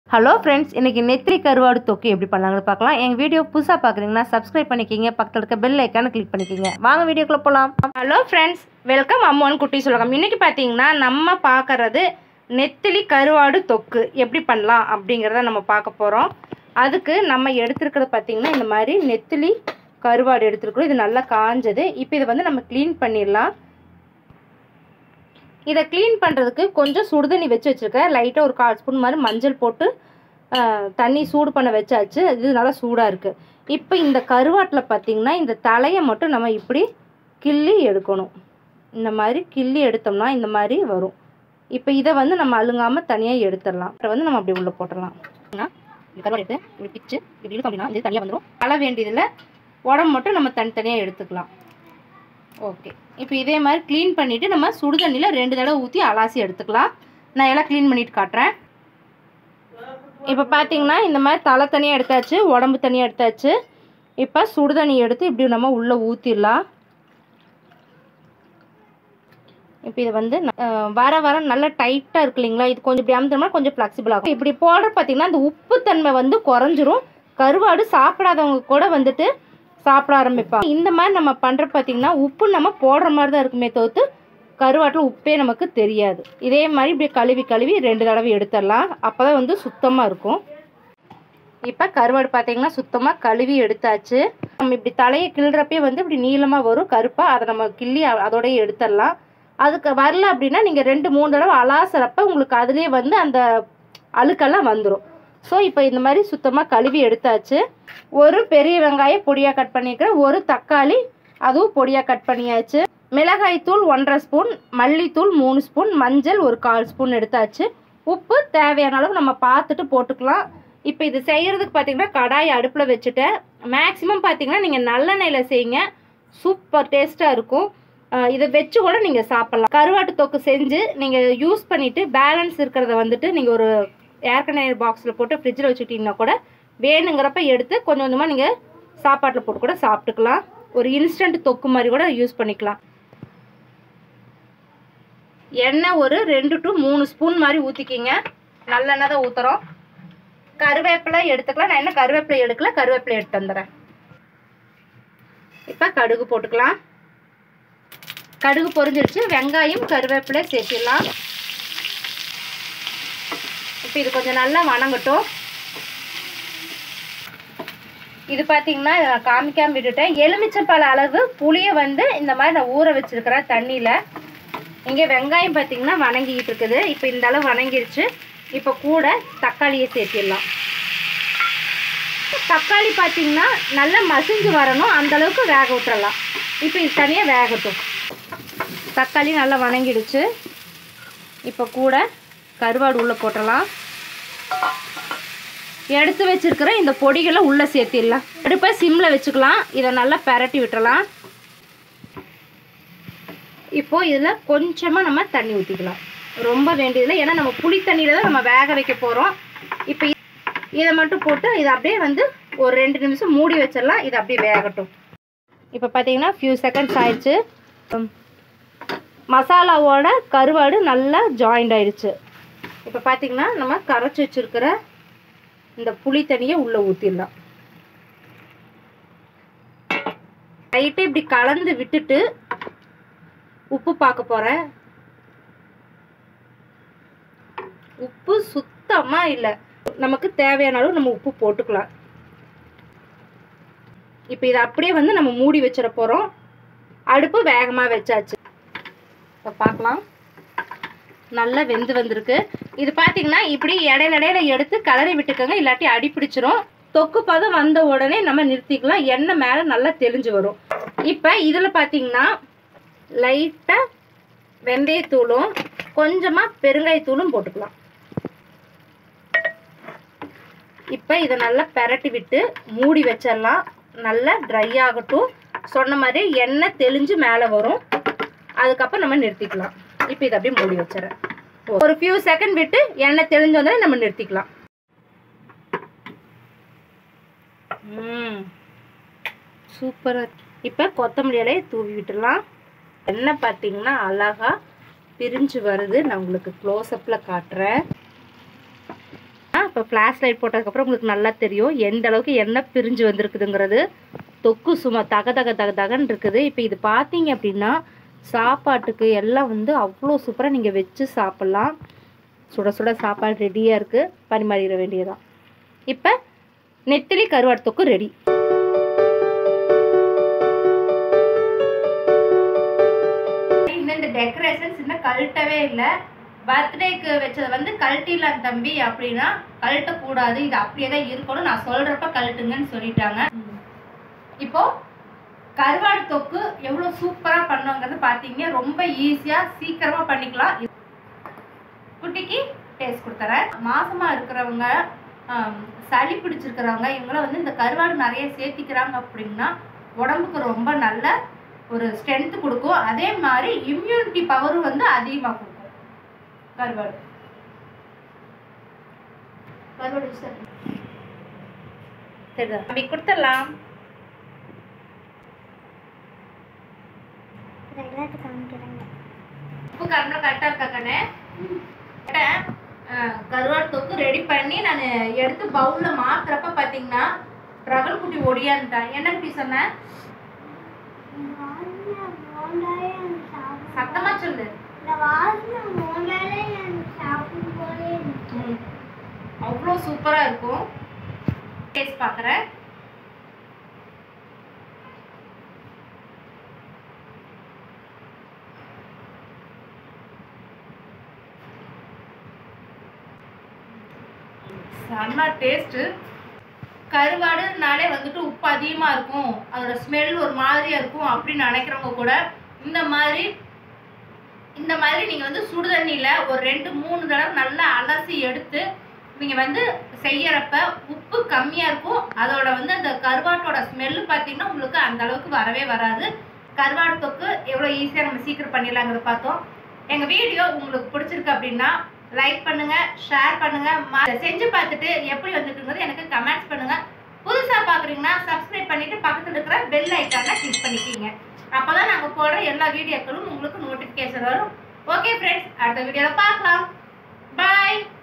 Hello friends இன்றைக்கி நெத்திரி கருவாடு தொக்கு எப்படி பண்ணலாங்கன்னு பார்க்கலாம் எங்கள் வீடியோ புதுசாக பார்க்குறீங்கன்னா சப்ஸ்கிரைப் பண்ணிக்கிங்க பக்கத்தில் இருக்க பெல் ஐக்கானை கிளிக் பண்ணிக்கிங்க வாங்க வீடியோக்குள்ளே போகலாம் ஹலோ ஃப்ரெண்ட்ஸ் வெல்கம் அம்மோன் குட்டி சொல்லுங்க இன்னைக்கு பார்த்தீங்கன்னா நம்ம பார்க்கறது நெத்திலி கருவாடு தொக்கு எப்படி பண்ணலாம் அப்படிங்கிறத நம்ம பார்க்க போகிறோம் அதுக்கு நம்ம எடுத்துருக்கிறது பார்த்தீங்கன்னா இந்த மாதிரி நெத்திலி கருவாடு எடுத்துருக்குறோம் இது நல்லா காஞ்சது இப்போ இதை வந்து நம்ம க்ளீன் பண்ணிடலாம் இதை க்ளீன் பண்ணுறதுக்கு கொஞ்சம் சுடுதண்ணி வச்சு வச்சுருக்கேன் லைட்டாக ஒரு கால் ஸ்பூன் மாதிரி மஞ்சள் போட்டு ஆ, தண்ணி சூடு பண்ண வச்சாச்சு இது நல்லா சூடாக இருக்குது இப்போ இந்த கருவாட்டில் பார்த்தீங்கன்னா இந்த தலையை மட்டும் நம்ம இப்படி கிள்ளி எடுக்கணும் இந்த மாதிரி கிள்ளி எடுத்தோம்னா இந்த மாதிரி வரும் இப்போ இதை வந்து நம்ம அழுங்காமல் தனியாக எடுத்துடலாம் அப்புறம் வந்து நம்ம அப்படி உள்ளே போட்டுடலாம் இந்த கருவாடு எடுத்து இப்படி பிச்சு இப்படி இழுத்தோம் அப்படின்னா இது தனியாக வந்துடும் அழ வேண்டியதில் உடம்பு மட்டும் நம்ம தனித்தனியாக எடுத்துக்கலாம் ஓகே இப்போ இதே மாதிரி க்ளீன் பண்ணிவிட்டு நம்ம சுடுதண்ணியில் ரெண்டு தடவை ஊற்றி அலாசி எடுத்துக்கலாம் நான் எல்லாம் க்ளீன் பண்ணிட்டு காட்டுறேன் இப்போ பார்த்தீங்கன்னா இந்த மாதிரி தலை தனியாக எடுத்தாச்சு உடம்பு தனியாக எடுத்தாச்சு இப்போ சுடுதண்ணி எடுத்து இப்படி நம்ம உள்ளே ஊற்றிடலாம் இப்போ இது வந்து அஹ், வர வர நல்லா டைட்டாக இருக்கு இல்லைங்களா இது கொஞ்சம் இப்படி அமுத்தோம்னா கொஞ்சம் ஃப்ளெக்சிபிள் ஆகும் இப்படி போடுற பார்த்தீங்கன்னா இந்த உப்புத்தன்மை வந்து குறைஞ்சிரும் கருவாடு சாப்பிடாதவங்க கூட வந்துட்டு சாப்பிட ஆரம்பிப்பாங்க இந்த மாதிரி நம்ம பண்ணுற பார்த்தீங்கன்னா உப்பு நம்ம போடுற மாதிரி தான் இருக்குமே தவிர்த்து கருவாட்டில் உப்பே நமக்கு தெரியாது இதே மாதிரி இப்படி கழுவி கழுவி ரெண்டு தடவை எடுத்துடலாம் அப்போ தான் வந்து சுத்தமாக இருக்கும் இப்போ கருவாடு பார்த்தீங்கன்னா சுத்தமாக கழுவி எடுத்தாச்சு நம்ம இப்படி தலையை கிள்றப்பே வந்து இப்படி நீளமாக வரும் கருப்பாக அதை நம்ம கிள்ளி அ- அதோடயே எடுத்துடலாம் அதுக்கு வரல அப்படின்னா நீங்கள் ரெண்டு மூணு தடவை அலாசுறப்ப உங்களுக்கு அதுலேயே வந்து அந்த அழுக்கெல்லாம் வந்துடும் ஸோ இப்போ இந்த மாதிரி சுத்தமாக கழுவி எடுத்தாச்சு ஒரு பெரிய வெங்காயம் பொடியாக கட் பண்ணியிருக்கிறேன் ஒரு தக்காளி அதுவும் பொடியாக கட் பண்ணியாச்சு மிளகாய் தூள் ஒன்றரை ஸ்பூன் மல்லித்தூள் மூணு ஸ்பூன் மஞ்சள் ஒரு கால் ஸ்பூன் எடுத்தாச்சு உப்பு தேவையான அளவு நம்ம பார்த்துட்டு போட்டுக்கலாம் இப்போ இது செய்கிறதுக்கு பார்த்தீங்கன்னா கடாய் அடுப்பில் வச்சுட்டேன் மேக்ஸிமம் பார்த்தீங்கன்னா நீங்கள் நல்லெண்ணெயில் செய்யுங்க சூப்பர் டேஸ்ட்டாக இருக்கும் அஹ் இதை வச்சு கூட நீங்கள் சாப்பிட்லாம் கருவாட்டு தொக்கு செஞ்சு நீங்கள் யூஸ் பண்ணிவிட்டு பேலன்ஸ் இருக்கிறத வந்துட்டு நீங்கள் ஒரு ஏர் கண்டெய்னர் பாக்ஸில் போட்டு ஃப்ரிட்ஜில் வச்சுக்கிட்டிங்கன்னா கூட வேணுங்கிறப்ப எடுத்து கொஞ்சம் கொஞ்சமாக நீங்கள் சாப்பாட்டில் போட்டு கூட சாப்பிட்டுக்கலாம் ஒரு இன்ஸ்டன்ட் தொக்கு மாதிரி கூட யூஸ் பண்ணிக்கலாம் எண்ணெய் ஒரு ரெண்டு டு மூணு ஸ்பூன் மாதிரி ஊற்றிக்கிங்க நல்லெண்ணெய் தான் ஊற்றுறோம் கருவேப்பிலை எடுத்துக்கலாம் நான் என்ன கருவேப்பிலை எடுக்கல கருவேப்பிலை எடுத்து வந்துடுறேன் இப்போ கடுகு போட்டுக்கலாம் கடுகு பொரிஞ்சிருச்சு வெங்காயம் கருவேப்பிலை சேர்த்திடலாம் இப்போ இது கொஞ்சம் நல்லா வணங்கட்டும் இது பார்த்தீங்கன்னா இதை நான் காமிக்காம விட்டுட்டேன் எலுமிச்சம்பழ அளவு புளியை வந்து இந்த மாதிரி நான் ஊற வச்சிருக்கிறேன் தண்ணியில் இங்கே வெங்காயம் பார்த்தீங்கன்னா வணங்கிட்டு இருக்குது இப்போ இந்த அளவு வணங்கிருச்சு இப்போ கூட தக்காளியை சேர்த்திடலாம் தக்காளி பார்த்தீங்கன்னா நல்லா மசிஞ்சு வரணும் அந்த அளவுக்கு வேக விட்டுறலாம் இப்போ இது தனியாக வேகட்டும் தக்காளி நல்லா வணங்கிடுச்சு இப்போ கூட கருவாடு உள்ளே போட்டுடலாம் எடுத்து வச்சிருக்கிற இந்த பொடிகளை உள்ளே சேர்த்திடலாம் அடுப்பை சிம்மில் வச்சுக்கலாம் இதை நல்லா பெரட்டி விட்டுறலாம் இப்போ இதில் கொஞ்சமாக நம்ம தண்ணி ஊற்றிக்கலாம் ரொம்ப வேண்டியதில்லை ஏன்னா நம்ம புளி தண்ணியில் தான் நம்ம வேக வைக்க போகிறோம் இப்போ இ- இதை மட்டும் போட்டு இதை அப்படியே வந்து ஒரு ரெண்டு நிமிஷம் மூடி வச்சிடலாம் இது அப்படியே வேகட்டும் இப்போ பார்த்தீங்கன்னா ஃபியூ செகண்ட்ஸ் ஆயிடுச்சு உம், மசாலாவோட கருவாடு நல்லா ஜாயிண்ட் ஆயிடுச்சு இப்போ பார்த்தீங்கன்னா நம்ம கரைச்சி வச்சிருக்கிற இந்த புளி தண்ணியை உள்ளே ஊற்றிடலாம் லைட்டாக இப்படி கலந்து விட்டுட்டு உப்பு பார்க்க போகிறேன் உப்பு சுத்தமாக இல்லை நமக்கு தேவையான அளவு நம்ம உப்பு போட்டுக்கலாம் இப்போ இதை அப்படியே வந்து நம்ம மூடி வச்சிட போகிறோம் அடுப்பு வேகமாக வச்சாச்சு இப்போ பார்க்கலாம் நல்லா வெந்து வந்திருக்கு இது பார்த்தீங்கன்னா இப்படி இடையில இடையில எடுத்து கலரி விட்டுக்கோங்க இல்லாட்டி அடி பிடிச்சிரும் தொக்கு பதம் வந்த உடனே நம்ம நிறுத்திக்கலாம் எண்ணெய் மேலே நல்லா தெளிஞ்சு வரும் இப்போ இதில் பார்த்தீங்கன்னா லைட்டாக வெந்தயத்தூளும் கொஞ்சமாக பெருங்காயத்தூளும் போட்டுக்கலாம் இப்போ இதை நல்லா பெரட்டி விட்டு மூடி வச்சிடலாம் நல்லா ட்ரை ஆகட்டும் சொன்ன மாதிரி எண்ணெய் தெளிஞ்சு மேலே வரும் அதுக்கப்புறம் நம்ம நிறுத்திக்கலாம் இப்போ இதை அப்படியே மூடி வச்சிடறேன் ஒரு ஃபியூ செகண்ட் விட்டு எண்ணெய் தெளிஞ்ச உடனே நம்ம நிறுத்திக்கலாம் ம் சூப்பராக இப்போ கொத்தமல்லி இலையை தூவி விட்டுடலாம் எண்ணெய் பார்த்தீங்கன்னா அழகா பிரிஞ்சு வருது நான் உங்களுக்கு க்ளோஸ்அப்பில் காட்டுறேன் இப்போ ஃப்ளாஷ் லைட் போட்டதுக்கப்புறம் உங்களுக்கு நல்லா தெரியும் எந்த அளவுக்கு எண்ணெய் பிரிஞ்சு வந்திருக்குதுங்கிறது தொக்கு சும்மா தக தக தக தகன்னு இருக்குது இப்போ இது பார்த்தீங்க அப்படின்னா சாப்பாட்டுக்கு எல்லாம் வந்து அவ்வளோ சூப்பராக நீங்கள் வச்சு சாப்பிட்லாம் சுட சுட சாப்பாடு ரெடியாக இருக்குது பரிமாறிட வேண்டியதான் இப்போ நெத்திலி கருவாடு தொக்கு ரெடி இன்னும் இந்த டெக்கரேஷன்ஸ் இன்னும் கழட்டவே இல்லை பர்த்டேக்கு வச்சதை வந்து கழட்டிடலாம் தம்பி அப்படின்னா கழட்டக்கூடாது இது அப்படியே தான் இருக்கணும் நான் சொல்றப்ப கழட்டுங்கன்னு சொல்லிட்டாங்க இப்போ கருவாடு தொக்கு எவ்வளோ சூப்பராக பண்ணுவாங்கிறது பார்த்தீங்க ரொம்ப ஈஸியாக சீக்கிரமாக பண்ணிக்கலாம் குட்டிக்கு டேஸ்ட் கொடுத்துறேன் மாசமா இருக்கிறவங்க ஆம், சளி பிடிச்சிருக்கிறவங்க இவங்களாம் வந்து இந்த கருவாடு நிறைய சேர்த்திக்கிறாங்க அப்படின்னா உடம்புக்கு ரொம்ப நல்ல ஒரு ஸ்ட்ரென்த் கொடுக்கும் அதே மாதிரி இம்யூனிட்டி பவரும் வந்து அதிகமாக கொடுக்கும் கருவாடு கருவாடு சரி சரிதான் அப்படி கொடுத்துடலாம் உப்பு காரம்லாம் கரெக்டாக இருக்கா கண்ணே கரெக்டாக கருவாடு தொக்கு ரெடி பண்ணி நான் எடுத்து பவுலில் மாத்துறப்ப பார்த்தீங்கன்னா ரகல் குட்டி ஒடியான்ட்டான் என்ன குட்டி சொன்னேன் சத்தமா சொல்லு ம். அவ்வளோ சூப்பரா இருக்கும் டேஸ்ட் பார்க்குறேன் செம்ம டேஸ்ட்டு கருவாடுனாலே வந்துட்டு உப்பு அதிகமாக இருக்கும் அதோட ஸ்மெல் ஒரு மாதிரியா இருக்கும் அப்படின்னு நினைக்கிறவங்க கூட இந்த மாதிரி இந்த மாதிரி நீங்கள் வந்து சுடுதண்ணியில் ஒரு ரெண்டு மூணு தடவை நல்லா அலசி எடுத்து நீங்கள் வந்து செய்யறப்ப உப்பு கம்மியாக இருக்கும் அதோட வந்து அந்த கருவாட்டோட ஸ்மெல்லு பார்த்தீங்கன்னா உங்களுக்கு அந்த அளவுக்கு வரவே வராது கருவாடு தொக்கு எவ்வளோ ஈஸியாக நம்ம சீக்கிரம் பண்ணிடலாங்கிறத பார்த்தோம் எங்கள் வீடியோ உங்களுக்கு பிடிச்சிருக்கு அப்படின்னா லைக் பண்ணுங்க ஷேர் பண்ணுங்க ம- செஞ்சு பார்த்துட்டு எப்படி வந்துட்டுங்கிறது எனக்கு கமெண்ட்ஸ் பண்ணுங்க புதுசாக பார்க்குறீங்கன்னா சப்ஸ்கிரைப் பண்ணிட்டு பக்கத்தில் இருக்கிற பெல் ஐக்கானை கிளிக் பண்ணிக்கிங்க அப்பதான் நாங்கள் போடுற எல்லா வீடியோக்களும் உங்களுக்கு நோட்டிஃபிகேஷன் வரும் ஓகே ஃப்ரெண்ட்ஸ் அடுத்த வீடியோவில் பார்க்கலாம் பாய்